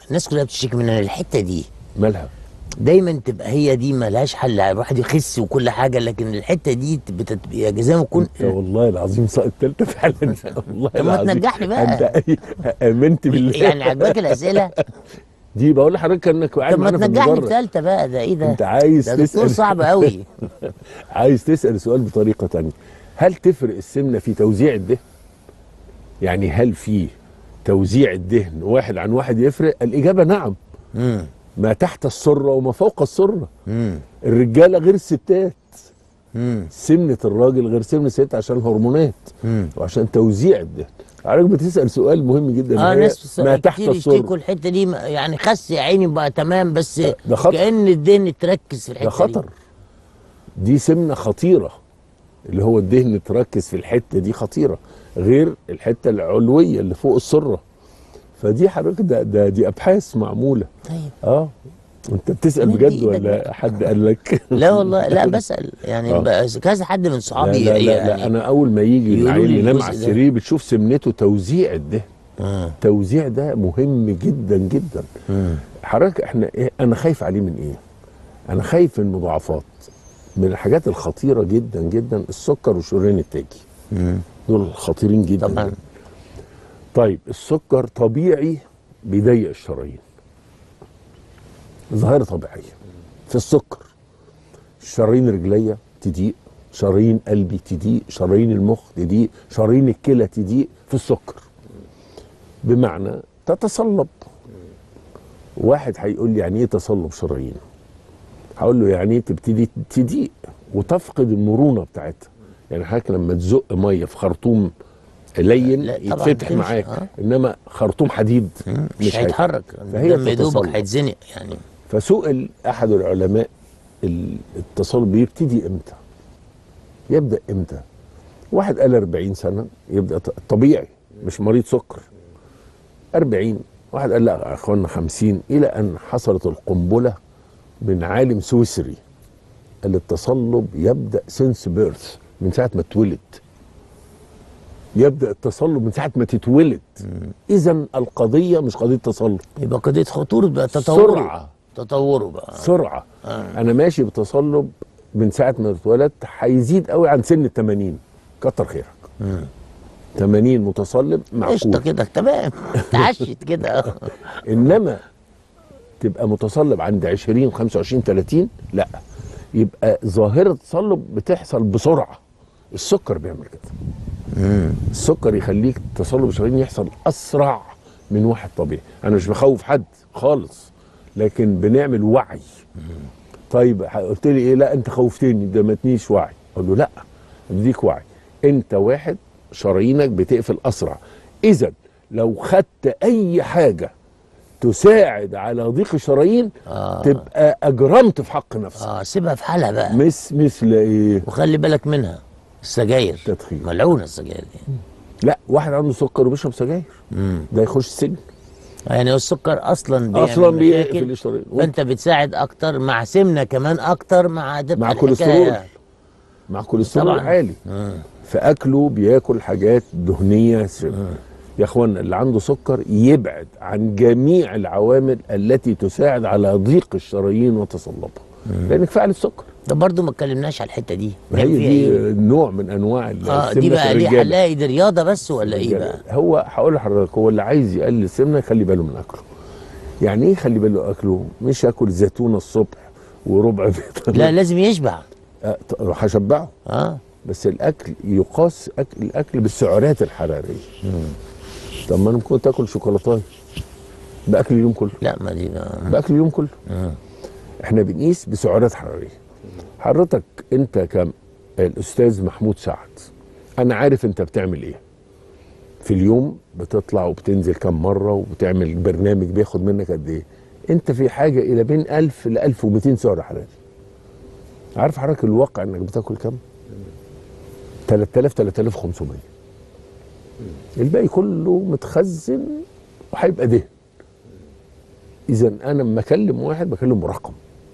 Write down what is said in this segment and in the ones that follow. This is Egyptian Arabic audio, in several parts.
الناس كلها بتشتكي منها الحته دي مالها دايما تبقى هي دي ملهاش حل الواحد يخس وكل حاجه لكن الحته دي بتبقى زي ما تكون انت والله العظيم ساقط تالتة فعلا والله طب ما العظيم تنجحني بقى. انت امنت بالله يعني عجباك الاسئله دي بقول لحضرتك انك قاعد طب ما معانا في تنجحني في المدرج ثالثه بقى ده ايه ده انت عايز ده دكتور تسال صعب قوي عايز تسال سؤال بطريقه تانية هل تفرق السمنه في توزيع الدهن يعني هل في توزيع الدهن واحد عن واحد يفرق الاجابه نعم امم ما تحت السره وما فوق السره امم الرجاله غير الستات امم سمنه الراجل غير سمنه الست عشان الهرمونات امم وعشان توزيع الدهن حضرتك بتسال سؤال مهم جدا اه هي ناس ما تحت كتير يشتكوا السره الحته دي ما- يعني خس يا عيني بقى تمام بس ده خطر. كان الدهن تركز في الحته ده خطر دي سمنه خطيره اللي هو الدهن تركز في الحته دي خطيره غير الحته العلويه اللي فوق السره فدي حضرتك ده, ده دي ابحاث معموله دي. طيب اه انت بتسال تمام، بجد دي إيدك ولا بقى. حد قال لك لا والله لا بسال يعني آه. بقى كذا حد من لا صحابي لا, لا, يعني لا انا اول ما يجي يقولوا العيل لي ينام الجزء على ده. السرير بتشوف سمنته توزيع الدهن آه. التوزيع ده مهم جدا جدا مم. حضرتك احنا إيه انا خايف عليه من ايه انا خايف من مضاعفات من الحاجات الخطيره جدا جدا السكر والشريان التاجي مم. دول خطيرين جدا طبعا جداً. طيب السكر طبيعي بيضيق الشرايين ظاهره طبيعيه في السكر شرايين رجليا تضيق شرايين قلبي تضيق شرايين المخ تضيق شرايين الكلى تضيق في السكر بمعنى تتصلب واحد هيقول لي يعني ايه تصلب شرايين هقول له يعني ايه تبتدي تضيق وتفقد المرونه بتاعتها يعني حضرتك لما تزق ميه في خرطوم لين لا، طبعاً يتفتح تمشي، معاك آه. انما خرطوم حديد مش هيتحرك فهي الدم يا دوبك بتتصلب. هيتزنق يعني فسئل احد العلماء ال- التصلب بيبتدي امتى يبدا امتى واحد قال 40 سنه يبدا ط- طبيعي مش مريض سكر 40 واحد قال لا يا اخوانا 50 الى ان حصلت القنبله من عالم سويسري قال التصلب يبدا سينس بيرث من ساعه ما اتولد يبدا التصلب من ساعه ما تتولد اذا القضيه مش قضيه تصلب يبقى قضيه خطوره بقى تطوره سرعه تطوره بقى سرعه آه. انا ماشي بتصلب من ساعه ما اتولدت هيزيد قوي عن سن ال 80 كتر خيرك 80 متصلب قشطه معقول كده تمام اتعشت كده انما تبقى متصلب عند 20 25 30 لا يبقى ظاهره التصلب بتحصل بسرعه السكر بيعمل كده السكر يخليك تصلب الشرايين يحصل اسرع من واحد طبيعي انا مش بخوف حد خالص لكن بنعمل وعي طيب قلت لي ايه لا انت خوفتني ده ما تنيش وعي اقول له لا اديك وعي انت واحد شرايينك بتقفل اسرع اذا لو خدت اي حاجه تساعد على ضيق الشرايين آه. تبقى اجرمت في حق نفسك اه سيبها في حالها بقى مس مثل ايه وخلي بالك منها السجاير تدخين. ملعونه السجاير دي لا واحد عنده سكر وبيشرب سجاير مم. ده يخش السجن يعني هو السكر اصلا بيعمل اصلا بيقفل مشاكل الشرايين فانت بتساعد اكتر مع سمنه كمان اكتر مع تبقى مع الحكاية- كوليسترول مع كوليسترول طبعاً. عالي مم. فاكله بياكل حاجات دهنيه سم. يا اخوانا اللي عنده سكر يبعد عن جميع العوامل التي تساعد على ضيق الشرايين وتصلبها لان كفايه على السكر ده برضه ما اتكلمناش على الحته دي ما هي نعمل فيها دي إيه؟ نوع من انواع ال- اه السمنة دي بقى في ليه الرجالة. حلاقي دي رياضه بس ولا ايه الرجالة. بقى؟ هو هقول لحضرتك هو اللي عايز يقلل السمنه يخلي باله من اكله يعني ايه يخلي باله اكله مش ياكل زيتونه الصبح وربع بيضه لا لازم يشبع آه، ط- هشبعه اه بس الاكل يقاس أكل الاكل بالسعرات الحراريه طب ما انا ممكن تاكل شوكولاته باكل اليوم كله لا ما دي بقى. باكل اليوم كله مم. احنا بنقيس بسعرات حراريه حضرتك انت كم الاستاذ محمود سعد انا عارف انت بتعمل ايه في اليوم بتطلع وبتنزل كم مره وبتعمل برنامج بياخد منك قد ايه انت في حاجه الى بين 1000 ل 1200 سعر حراري عارف حضرتك الواقع انك بتاكل كم 3000 3500 الباقي كله متخزن وهيبقى دهن اذا انا لما اكلم واحد بكلم رقم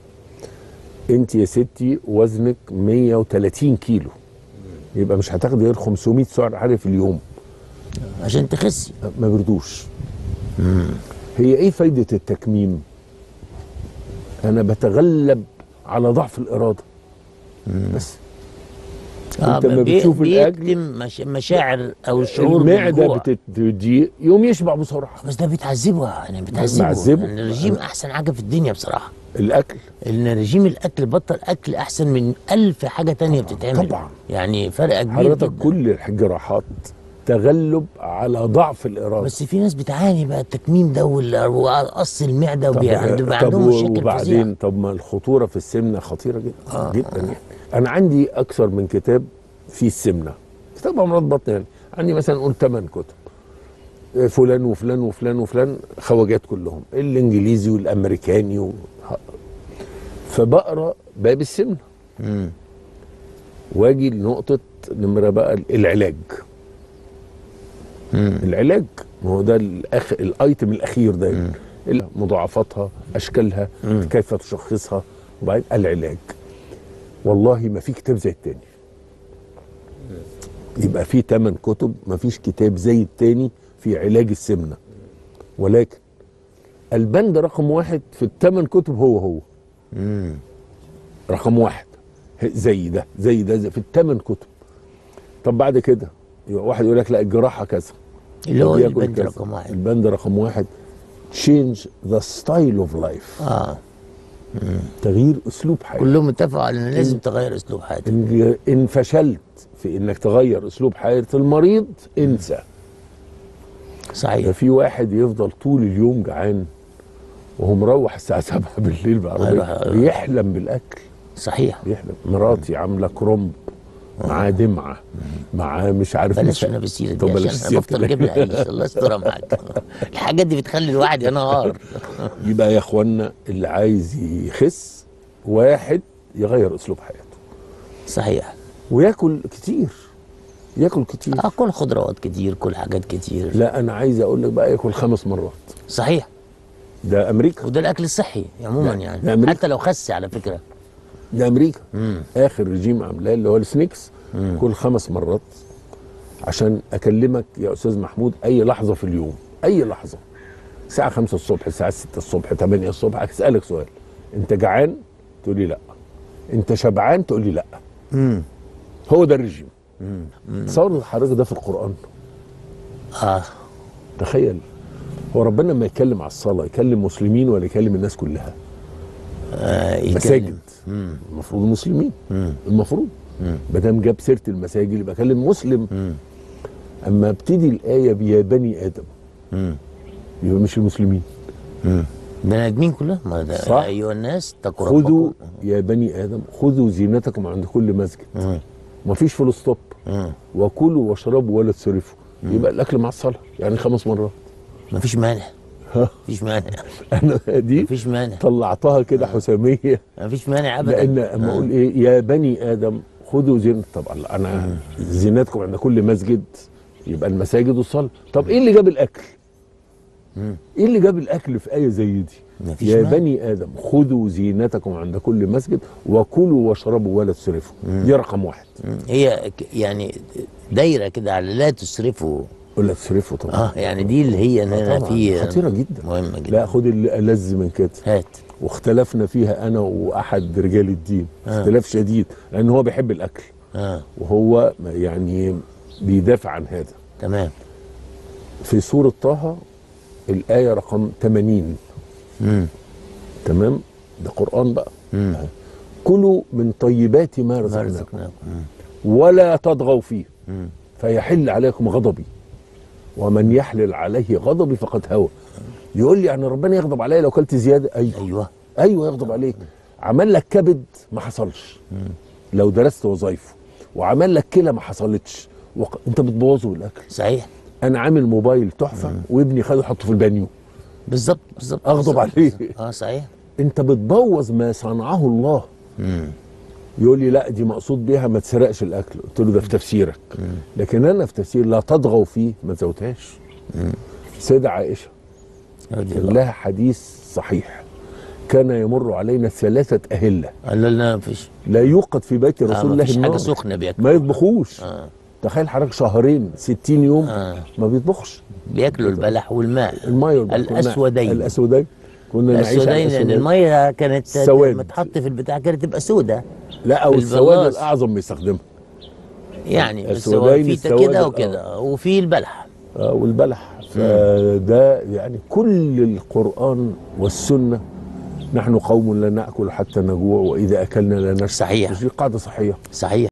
انت يا ستي وزنك 130 كيلو يبقى مش هتاخدي غير 500 سعر حراري في اليوم عشان تخسي ما بردوش هي ايه فايده التكميم انا بتغلب على ضعف الاراده بس اه أنت لما بي- بتشوف الأكل، بيكتم مش مشاعر او الشعور المعده بالجوع. بتضيق يوم يشبع بسرعه بس ده بيتعذبه يعني بيتعذبه معذبه. يعني الرجيم احسن حاجه في الدنيا بصراحه الاكل ان رجيم الاكل بطل اكل احسن من ألف حاجه تانية بتتعمل طبعا. يعني فرق كبير حضرتك جدا كل الجراحات تغلب على ضعف الاراده بس في ناس بتعاني بقى التكميم ده وال- وقص المعده طب, وبي- عند- بيبقى طب عندهم مشاكل فظيعه وبعدين طب ما الخطوره في السمنه خطيره جدا آه، جدا يعني انا عندي اكثر من كتاب في السمنه كتاب امراض بطن يعني عندي مثلا نقول 8 كتب آه، فلان وفلان وفلان وفلان خواجات كلهم الانجليزي والامريكاني و... فبقرا باب السمنه مم. واجي لنقطه نمره بقى العلاج مم. العلاج ما هو ده الأخ... الايتم الاخير ده ال- مضاعفاتها اشكالها كيف تشخصها وبعدين العلاج والله ما في كتاب زي التاني يبقى في ثمان كتب ما فيش كتاب زي التاني في علاج السمنه ولكن البند رقم واحد في الثمان كتب هو هو مم. رقم واحد زي ده زي ده زي في الثمان كتب طب بعد كده يبقى واحد يقول لك لا الجراحه كذا اللي هو طب ياكل البنت كذا. رقم واحد البند رقم واحد change the style of life اه تغيير اسلوب حياه كلهم اتفقوا على ان لازم تغير اسلوب حياتك إن, ان فشلت في انك تغير اسلوب حياه المريض انسى ده صحيح في واحد يفضل طول اليوم جعان وهو مروح الساعه 7 بالليل بعربيه أيوة. بيحلم بالاكل صحيح بيحلم مراتي عامله كرنب معاه دمعه معاه مش عارف بلاش مش انا بالسيره دي طب بلاش عشان انا بفضل السيرة. اجيب لها عيش الله يسترها معاك الحاجات دي بتخلي الواحد ينهار يبقى يا اخوانا اللي عايز يخس واحد يغير اسلوب حياته صحيح وياكل كتير ياكل كتير اه كل خضروات كتير كل حاجات كتير لا انا عايز اقول لك بقى ياكل خمس مرات صحيح ده امريكا وده الاكل الصحي عموما لا، يعني ده أمريكا. حتى لو خس على فكره ده امريكا اخر رجيم عاملاه اللي هو السنيكس كل خمس مرات عشان اكلمك يا استاذ محمود اي لحظه في اليوم اي لحظه الساعه 5 الصبح الساعه 6 الصبح 8 الصبح اسالك سؤال انت جعان تقول لي لا انت شبعان تقول لي لا هو ده الرجيم تصور حضرتك ده في القران اه تخيل هو ربنا لما يتكلم على الصلاه يكلم مسلمين ولا يكلم الناس كلها آه، يتكلم. مساجد المفروض المسلمين المفروض ما دام جاب سيره المساجد يبقى كلم مسلم اما ابتدي الايه بيا بني ادم يبقى مش المسلمين بني ادمين كلهم ما ده صح. ايها الناس اتقوا خذوا ربكم يا بني ادم خذوا زينتكم عند كل مسجد مفيش فول ستوب وكلوا واشربوا ولا تسرفوا يبقى الاكل مع الصلاه يعني خمس مرات مفيش مانع ها. مفيش مانع انا دي مفيش مانع طلعتها كده حساميه مفيش مانع ابدا لان اما اقول ايه يا بني ادم خذوا زينة طبعا انا زينتكم عند كل مسجد يبقى المساجد والصلاه طب ايه اللي جاب الاكل ايه اللي جاب الاكل في ايه زي دي مفيش يا مانع. بني ادم خذوا زينتكم عند كل مسجد وكلوا واشربوا ولا تسرفوا دي رقم واحد هي ك- يعني دايره كده على لا تسرفوا ولا تسرفوا طبعا اه يعني دي اللي هي ان انا طبعاً، في خطيره جدا مهمه جدا لا خد اللي ألذ من كده هات واختلفنا فيها انا واحد رجال الدين آه. اختلاف شديد لان هو بيحب الاكل اه وهو يعني بيدافع عن هذا تمام في سورة طه الآية رقم 80 امم تمام ده قرآن بقى مم. كلوا من طيبات ما ما رزقناكم رزقناكم مم. ولا تطغوا فيه مم. فيحل عليكم غضبي ومن يحلل عليه غضبي فقد هوى يقول لي يعني ربنا يغضب عليا لو كلت زيادة أيوه ايوه ايوه يغضب عليك عمل لك كبد ما حصلش لو درست وظايفه وعمل لك كلى ما حصلتش وق... انت بتبوظه بالاكل صحيح انا عامل موبايل تحفه وابني خده حطه في البانيو بالظبط بالظبط أغضب بالظبط، عليه. بالظبط. اه صحيح انت بتبوظ ما صنعه الله مم. يقول لي لا دي مقصود بيها ما تسرقش الاكل قلت له ده في تفسيرك لكن انا في تفسير لا تطغوا فيه ما تزودهاش سيدة عائشه رضي كان الله لها حديث صحيح كان يمر علينا ثلاثه اهله قال له لا مفيش لا يوقد في بيت آه رسول الله مفيش النار حاجه سخنه بياكل ما يطبخوش آه. تخيل حضرتك شهرين 60 يوم آه. ما بيطبخش بياكلوا البلح والماء الميه والبلح. كنا- الأسودين. الاسودين كنا نعيش على السوداء لان الاسودين الميه كانت السواد. لما تحط في البتاع كانت تبقى سودة لا او السواد البلاص. الاعظم بيستخدمها يعني بس هو السوداني في السواد كده الأول. وكده وفي البلح آه والبلح فده يعني كل القران والسنه نحن قوم لا ناكل حتى نجوع واذا اكلنا لا نشبع صحيح. دي قاعده صحيه صحيح